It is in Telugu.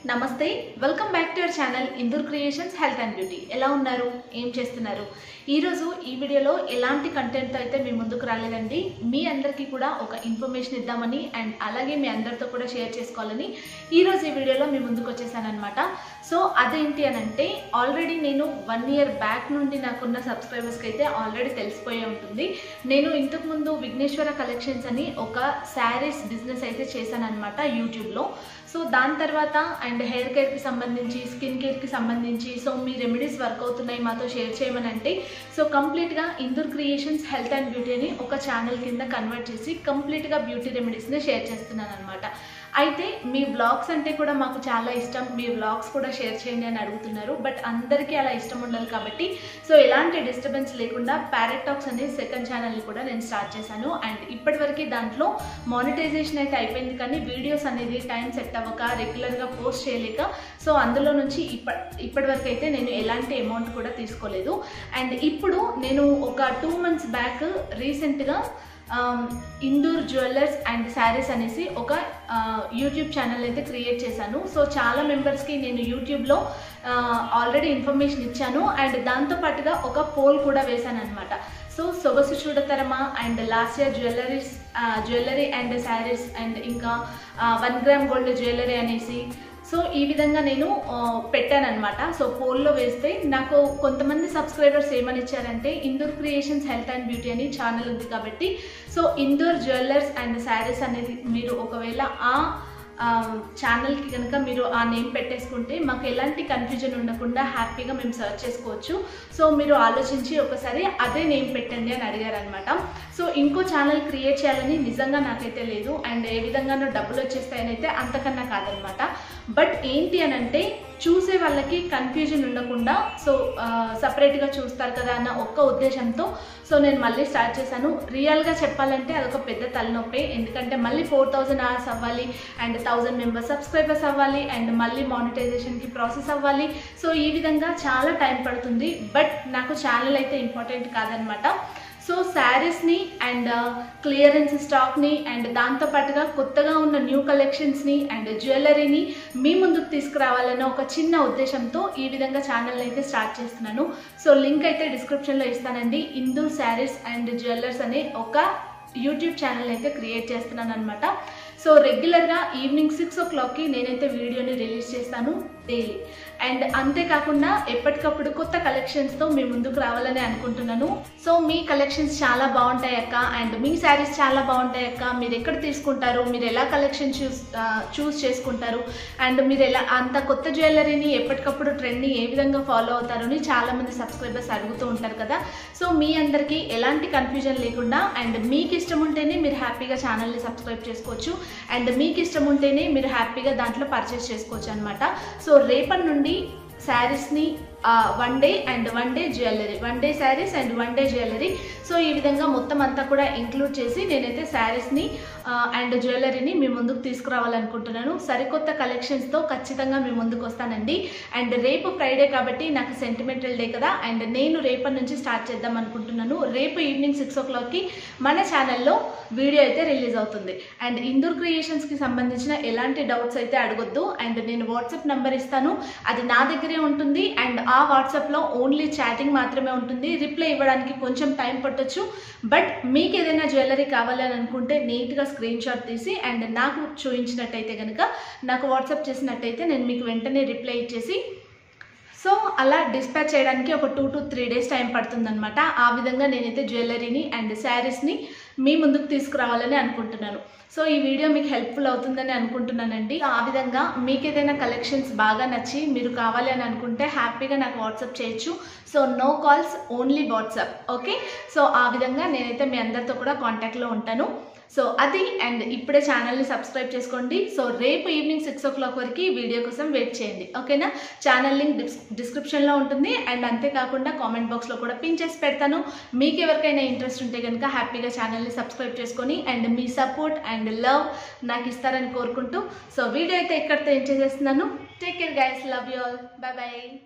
నమస్తే welcome back to your channel Indur creations health and beauty ఎలా ఉన్నారు ఏం చేస్తున్నారు ఈరోజు ఈ వీడియోలో ఎలాంటి కంటెంట్తో అయితే మీ ముందుకు రాలేదండి మీ అందరికీ కూడా ఒక ఇన్ఫర్మేషన్ ఇద్దామని అండ్ అలాగే మీ అందరితో కూడా షేర్ చేసుకోవాలని ఈరోజు ఈ వీడియోలో మీ ముందుకు వచ్చేసాను అనమాట సో అదేంటి అని అంటే ఆల్రెడీ నేను వన్ ఇయర్ బ్యాక్ నుండి నాకున్న సబ్స్క్రైబర్స్కి అయితే ఆల్రెడీ తెలిసిపోయే ఉంటుంది నేను ఇంతకుముందు విఘ్నేశ్వర కలెక్షన్స్ అని ఒక శారీస్ బిజినెస్ అయితే చేశాను అనమాట యూట్యూబ్లో సో దాని తర్వాత అండ్ హెయిర్ కేర్కి సంబంధించి స్కిన్ కేర్కి సంబంధించి సో మీ రెమెడీస్ వర్క్ అవుతున్నాయి మాతో షేర్ చేయమని అంటే సో కంప్లీట్గా Indur creations health and beauty అని ఒక ఛానల్ కింద కన్వర్ట్ చేసి కంప్లీట్గా బ్యూటీ రెమెడీస్ని షేర్ చేస్తున్నాను అనమాట అయితే మీ వ్లాగ్స్ అంటే కూడా మాకు చాలా ఇష్టం మీ వ్లాగ్స్ కూడా షేర్ చేయండి అని అడుగుతున్నారు బట్ అందరికీ అలా ఇష్టం ఉండదు కాబట్టి సో ఎలాంటి డిస్టర్బెన్స్ లేకుండా ప్యారెట్ టాక్స్ అనే సెకండ్ ఛానల్ని కూడా నేను స్టార్ట్ చేశాను అండ్ ఇప్పటివరకు దాంట్లో మానిటైజేషన్ అయితే అయిపోయింది కానీ వీడియోస్ అనేది టైం సెట్ అవ్వక రెగ్యులర్గా పోస్ట్ చేయలేక సో అందులో నుంచి ఇప్పటి ఇప్పటివరకు అయితే నేను ఎలాంటి అమౌంట్ కూడా తీసుకోలేదు అండ్ ఇప్పుడు నేను ఒక టూ మంత్స్ బ్యాక్ రీసెంట్గా ఇందూర్ జ్యువెలర్స్ అండ్ శారీస్ అనేసి ఒక యూట్యూబ్ ఛానల్ అయితే క్రియేట్ చేశాను సో చాలా మెంబర్స్కి నేను యూట్యూబ్లో ఆల్రెడీ ఇన్ఫర్మేషన్ ఇచ్చాను అండ్ దాంతో పాటుగా ఒక పోల్ కూడా వేశాను అనమాట so Sogasu Chudatarama and last year jewelleries jewellery and saris and ఇంకా వన్ గ్రామ్ గోల్డ్ జ్యువెలరీ అనేసి సో ఈ విధంగా నేను పెట్టాను అనమాట సో పోల్లో వేస్తే నాకు కొంతమంది సబ్స్క్రైబర్స్ ఏమని ఇచ్చారంటే Indur creations health and beauty అని ఛానల్ ఉంది కాబట్టి so Indur jewellers and saris అనేది మీరు ఒకవేళ ఆ ఛానల్కి కనుక మీరు ఆ నేమ్ పెట్టేసుకుంటే మాకు ఎలాంటి కన్ఫ్యూజన్ ఉండకుండా హ్యాపీగా మేము సర్చ్ చేసుకోవచ్చు సో మీరు ఆలోచించి ఒకసారి అదే నేమ్ పెట్టండి అని అడిగారు అనమాట సో ఇంకో ఛానల్ క్రియేట్ చేయాలని నిజంగా నాకైతే లేదు అండ్ ఏ విధంగానో డబ్బులు వచ్చేస్తాయని అయితే అంతకన్నా కాదనమాట బట్ ఏంటి అని అంటే చూసే వాళ్ళకి కన్ఫ్యూజన్ ఉండకుండా సో సపరేట్గా చూస్తారు కదా అన్న ఒక్క ఉద్దేశంతో సో నేను మళ్ళీ స్టార్ట్ చేశాను రియల్గా చెప్పాలంటే అదొక పెద్ద తలనొప్పి ఎందుకంటే మళ్ళీ ఫోర్ థౌజండ్ అవర్స్ అవ్వాలి అండ్ థౌజండ్ మెంబర్స్ సబ్స్క్రైబర్స్ అవ్వాలి అండ్ మళ్ళీ మానిటైజేషన్కి ప్రాసెస్ అవ్వాలి సో ఈ విధంగా చాలా టైం పడుతుంది బట్ నాకు ఛానల్ అయితే ఇంపార్టెంట్ కాదనమాట సో శారీస్ని అండ్ క్లియరెన్స్ స్టాక్ని అండ్ దాంతోపాటుగా కొత్తగా ఉన్న న్యూ కలెక్షన్స్ని అండ్ జ్యువెలరీని మీ ముందుకు తీసుకురావాలన్న ఒక చిన్న ఉద్దేశంతో ఈ విధంగా ఛానల్ అయితే స్టార్ట్ చేస్తున్నాను సో లింక్ అయితే డిస్క్రిప్షన్లో ఇస్తానండి ఇందూ శారీస్ అండ్ జ్యువెలర్స్ అనే ఒక యూట్యూబ్ ఛానల్ అయితే క్రియేట్ చేస్తున్నాను అనమాట సో రెగ్యులర్గా ఈవినింగ్ సిక్స్ ఓ క్లాక్కి నేనైతే వీడియోని రిలీజ్ చేస్తాను డైలీ అండ్ అంతేకాకుండా ఎప్పటికప్పుడు కొత్త కలెక్షన్స్తో మీ ముందుకు రావాలని అనుకుంటున్నాను సో మీ కలెక్షన్స్ చాలా బాగుంటాయి అక్క అండ్ మీ శారీస్ చాలా బాగుంటాయి అక్క మీరు ఎక్కడ తీసుకుంటారు మీరు ఎలా కలెక్షన్ చూస్ చూస్ చేసుకుంటారు అండ్ మీరు ఎలా అంత కొత్త జ్యువెలరీని ఎప్పటికప్పుడు ట్రెండ్ని ఏ విధంగా ఫాలో అవుతారు అని చాలామంది సబ్స్క్రైబర్స్ అడుగుతూ ఉంటారు కదా సో మీ అందరికీ ఎలాంటి కన్ఫ్యూజన్ లేకుండా అండ్ మీకు ఇష్టం ఉంటేనే మీరు హ్యాపీగా ఛానల్ని సబ్స్క్రైబ్ చేసుకోవచ్చు అండ్ మీకు ఇష్టం ఉంటేనే మీరు హ్యాపీగా దాంట్లో పర్చేస్ చేసుకోవచ్చు అనమాట సో రేపటి నుండి శారీస్ని one day and one day jewellery one day saris and one day jewellery so ఈ విధంగా మొత్తం అంతా కూడా ఇంక్లూడ్ చేసి నేనైతే శారీస్ని అండ్ జ్యువెలరీని మీ ముందుకు తీసుకురావాలనుకుంటున్నాను సరికొత్త కలెక్షన్స్తో ఖచ్చితంగా మీ ముందుకు వస్తానండి అండ్ రేపు ఫ్రైడే కాబట్టి నాకు సెంటిమెంటల్ డే కదా అండ్ నేను రేపటి నుంచి స్టార్ట్ చేద్దాం అనుకుంటున్నాను రేపు ఈవినింగ్ సిక్స్ ఓ క్లాక్కి మన ఛానల్లో వీడియో అయితే రిలీజ్ అవుతుంది అండ్ ఇందూర్ క్రియేషన్స్కి సంబంధించిన ఎలాంటి డౌట్స్ అయితే అడగొద్దు అండ్ నేను వాట్సాప్ నెంబర్ ఇస్తాను అది నా దగ్గరే ఉంటుంది అండ్ ఆ వాట్సాప్లో ఓన్లీ చాటింగ్ మాత్రమే ఉంటుంది రిప్లై ఇవ్వడానికి కొంచెం టైం పట్టొచ్చు బట్ మీకు ఏదైనా జ్యువెలరీ కావాలని అనుకుంటే నీట్గా స్క్రీన్ షాట్ తీసి అండ్ నాకు చూపించినట్టయితే కనుక నాకు వాట్సాప్ చేసినట్టయితే నేను మీకు వెంటనే రిప్లై ఇచ్చేసి సో అలా డిస్పాచ్ చేయడానికి ఒక two to three days time పడుతుందన్నమాట ఆ విధంగా నేనైతే జ్యువెలరీని అండ్ శారీస్ని మీ ముందుకు తీసుకురావాలని అనుకుంటున్నాను సో ఈ వీడియో మీకు హెల్ప్ఫుల్ అవుతుందని అనుకుంటున్నానండి ఆ విధంగా మీకు ఏదైనా కలెక్షన్స్ బాగా నచ్చి మీరు కావాలి అని అనుకుంటే హ్యాపీగా నాకు వాట్సాప్ చేయొచ్చు so no calls only WhatsApp okay so ఆ విధంగా నేనైతే మీ అందరితో కూడా కాంటాక్ట్లో ఉంటాను సో అది అండ్ ఇప్పుడే ఛానల్ని సబ్స్క్రైబ్ చేసుకోండి సో రేపు ఈవినింగ్ సిక్స్ ఓ క్లాక్ వరకు వీడియో కోసం వెయిట్ చేయండి ఓకేనా ఛానల్ లింక్ డిస్ డిస్క్రిప్షన్లో ఉంటుంది అండ్ అంతేకాకుండా కామెంట్ బాక్స్లో కూడా పిన్ చేసి పెడతాను మీకు ఎవరికైనా ఇంట్రెస్ట్ ఉంటే కనుక హ్యాపీగా ఛానల్ని సబ్స్క్రైబ్ చేసుకొని అండ్ మీ సపోర్ట్ అండ్ లవ్ నాకు ఇస్తారని కోరుకుంటూ సో వీడియో అయితే ఇక్కడితో ఏం చేసేస్తున్నాను take care guys love you all bye bye